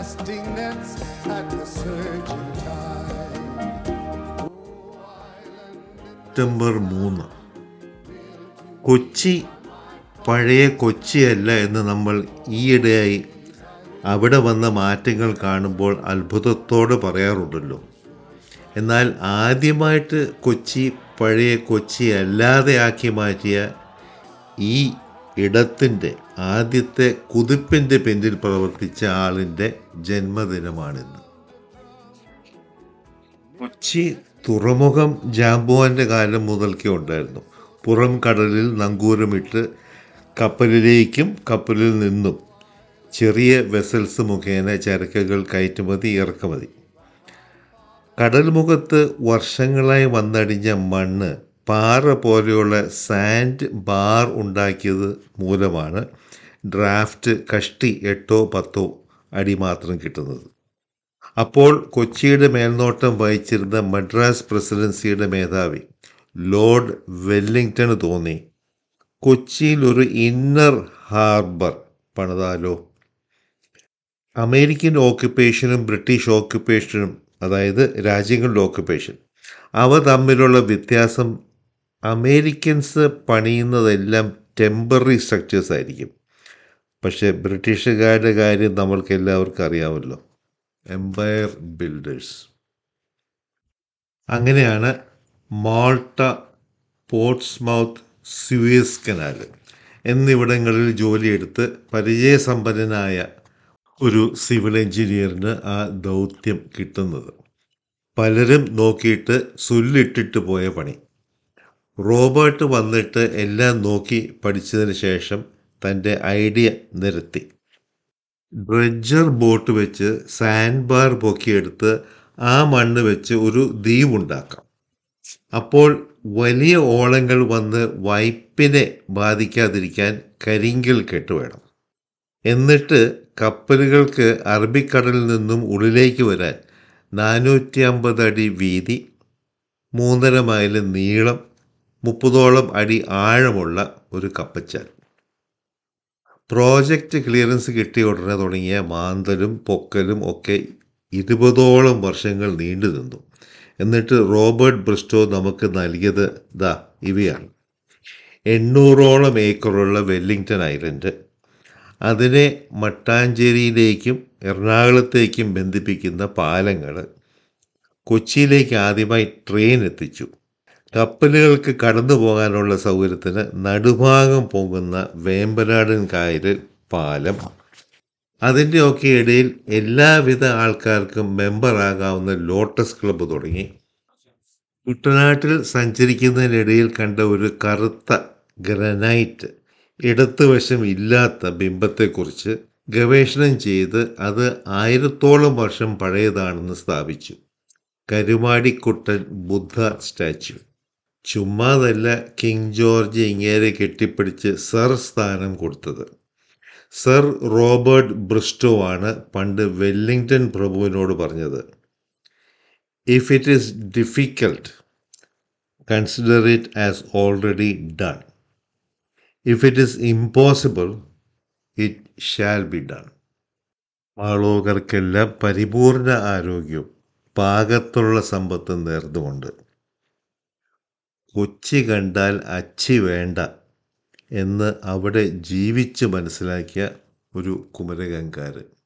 casting nets at the surging tide. September മൂന്ന് കൊച്ചി പഴയ കൊച്ചിയല്ല എന്ന് നമ്മൾ ഈയിടെയായി അവിടെ വന്ന മാറ്റങ്ങൾ കാണുമ്പോൾ അത്ഭുതത്തോടെ പറയാറുണ്ടല്ലോ എന്നാൽ ആദ്യമായിട്ട് കൊച്ചി പഴയ കൊച്ചി അല്ലാതെ ആക്കി മാറ്റിയ ഈ ഇടത്തിൻ്റെ ആദ്യത്തെ കുതിപ്പിൻ്റെ പിന്നിൽ പ്രവർത്തിച്ച ആളിൻ്റെ ജന്മദിനമാണിന്ന് കൊച്ചി തുറമുഖം ജാമ്പുവാൻ്റെ കാലം മുതൽക്കേ ഉണ്ടായിരുന്നു പുറം കടലിൽ നങ്കൂരമിട്ട് കപ്പലിലേക്കും കപ്പലിൽ നിന്നും ചെറിയ വെസൽസ് മുഖേന ചരക്കുകൾ കയറ്റുമതി ഇറക്കുമതി കടൽമുഖത്ത് വർഷങ്ങളായി വന്നടിഞ്ഞ മണ്ണ് പാറ പോലെയുള്ള സാൻഡ് ബാർ ഉണ്ടാക്കിയത് മൂലമാണ് ഡ്രാഫ്റ്റ് കഷ്ടി എട്ടോ പത്തോ അടി മാത്രം കിട്ടുന്നത് അപ്പോൾ കൊച്ചിയുടെ മേൽനോട്ടം വഹിച്ചിരുന്ന മദ്രാസ് പ്രസിഡൻസിയുടെ മേധാവി ലോർഡ് വെല്ലിംഗ്ടണ് തോന്നി കൊച്ചിയിൽ ഒരു ഇന്നർ ഹാർബർ പണിതാലോ അമേരിക്കൻ ഓക്യുപ്പേഷനും ബ്രിട്ടീഷ് ഓക്യുപ്പേഷനും അതായത് രാജ്യങ്ങളുടെ ഓക്യുപ്പേഷൻ അവ തമ്മിലുള്ള വ്യത്യാസം അമേരിക്കൻസ് പണിയുന്നതെല്ലാം ടെമ്പററി സ്ട്രക്ചേഴ്സ് ആയിരിക്കും പക്ഷേ ബ്രിട്ടീഷുകാരുടെ കാര്യം നമ്മൾക്ക് എല്ലാവർക്കും അറിയാമല്ലോ എംപയർ ബിൽഡേഴ്സ് അങ്ങനെയാണ് മാൾട്ട പോർട്സ്മൗത്ത് സ്യൂയസ് കനാൽ എന്നിവിടങ്ങളിൽ ജോലിയെടുത്ത് പരിചയസമ്പന്നനായ ഒരു സിവിൽ എഞ്ചിനീയറിന് ആ ദൗത്യം കിട്ടുന്നത് പലരും നോക്കിയിട്ട് സുല്ലിട്ടിട്ട് പോയ പണി റോബർട്ട് വന്നിട്ട് എല്ലാം നോക്കി പഠിച്ചതിന് ശേഷം തൻ്റെ ഐഡിയ നിരത്തി ഡ്രഡ്ജർ ബോട്ട് വെച്ച് സാൻഡ് ബാർ പൊക്കിയെടുത്ത് ആ മണ്ണ് വെച്ച് ഒരു ദ്വീപുണ്ടാക്കാം അപ്പോൾ വലിയ ഓളങ്ങൾ വന്ന് വൈപ്പിനെ ബാധിക്കാതിരിക്കാൻ കരിങ്കൽ കെട്ട് വേണം എന്നിട്ട് കപ്പലുകൾക്ക് അറബിക്കടലിൽ നിന്നും ഉള്ളിലേക്ക് വരാൻ നാനൂറ്റി അമ്പത് അടി വീതി മൂന്നര മൈൽ നീളം മുപ്പതോളം അടി ആഴമുള്ള ഒരു കപ്പച്ചാൽ പ്രോജക്റ്റ് ക്ലിയറൻസ് കിട്ടിയ ഉടനെ തുടങ്ങിയ മാന്തലും പൊക്കലും ഒക്കെ ഇരുപതോളം വർഷങ്ങൾ നീണ്ടു നിന്നു എന്നിട്ട് റോബർട്ട് ബ്രിസ്റ്റോ നമുക്ക് നൽകിയത് ദാ ഇവയാണ് എണ്ണൂറോളം ഏക്കറുള്ള വെല്ലിംഗ്ടൺ ഐലൻഡ് അതിനെ മട്ടാഞ്ചേരിയിലേക്കും എറണാകുളത്തേക്കും ബന്ധിപ്പിക്കുന്ന പാലങ്ങൾ കൊച്ചിയിലേക്ക് ആദ്യമായി ട്രെയിൻ എത്തിച്ചു കപ്പലുകൾക്ക് കടന്നു പോകാനുള്ള സൗകര്യത്തിന് നടുഭാഗം പോകുന്ന വേമ്പനാടൻ കായലിൽ പാലം അതിൻ്റെയൊക്കെ ഇടയിൽ എല്ലാവിധ ആൾക്കാർക്കും മെമ്പറാകാവുന്ന ലോട്ടസ് ക്ലബ്ബ് തുടങ്ങി കുട്ടനാട്ടിൽ സഞ്ചരിക്കുന്നതിനിടയിൽ കണ്ട ഒരു കറുത്ത ഗ്രനൈറ്റ് ഇടത്തുവശം ഇല്ലാത്ത ബിംബത്തെക്കുറിച്ച് ഗവേഷണം ചെയ്ത് അത് ആയിരത്തോളം വർഷം പഴയതാണെന്ന് സ്ഥാപിച്ചു കരുമാടിക്കുട്ടൻ ബുദ്ധ സ്റ്റാച്യു ചുമ്മാതല്ല കിങ് ജോർജ് ഇങ്ങേരെ കെട്ടിപ്പിടിച്ച് സർ സ്ഥാനം കൊടുത്തത് സർ റോബർട്ട് ബ്രിസ്റ്റോ ആണ് പണ്ട് വെല്ലിംഗ്ടൺ പ്രഭുവിനോട് പറഞ്ഞത് if it is difficult consider it as already done if it is impossible it shall be done ആളോകർക്കെല്ലാം പരിപൂർണ ആരോഗ്യവും പാകത്തുള്ള സമ്പത്തും നേർന്നുകൊണ്ട് കൊച്ചി കണ്ടാൽ അച്ചി വേണ്ട എന്ന് അവിടെ ജീവിച്ച് മനസ്സിലാക്കിയ ഒരു കുമരകങ്കാരൻ